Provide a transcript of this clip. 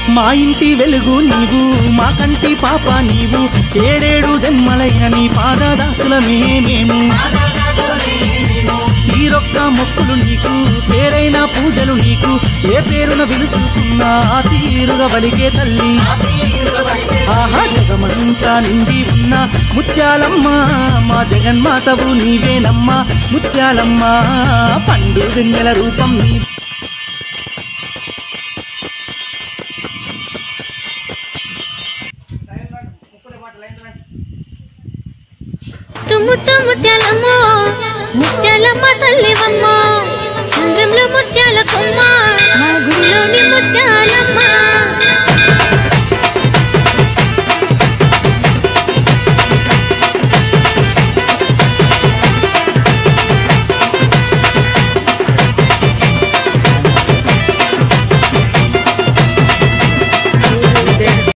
మా ఇంటి వెలుగు నీవు మా కంటి పాప నీవు ఏడేడు జన్మలైన నీ పాదదాసులమే మేము తీరొక్క మొక్కులు నీకు పేరైన పూజలు నీకు ఏ పేరున విలుసుకున్నా ఆ తీరుగా వలిగే తల్లి ఆహా జగమంతా నిండి ఉన్న ముత్యాలమ్మ మా జగన్మాతవు నీవేనమ్మా ముత్యాలమ్మ పండు వెన్నెల రూపం నీ తుమ్ము ముత్యాలమ్మ ముత్యాలమ్మ తల్లివమ్మ చంద్రంలో ముత్యాల కొమ్మ మా గుడిలోని ముత్యాలమ్మ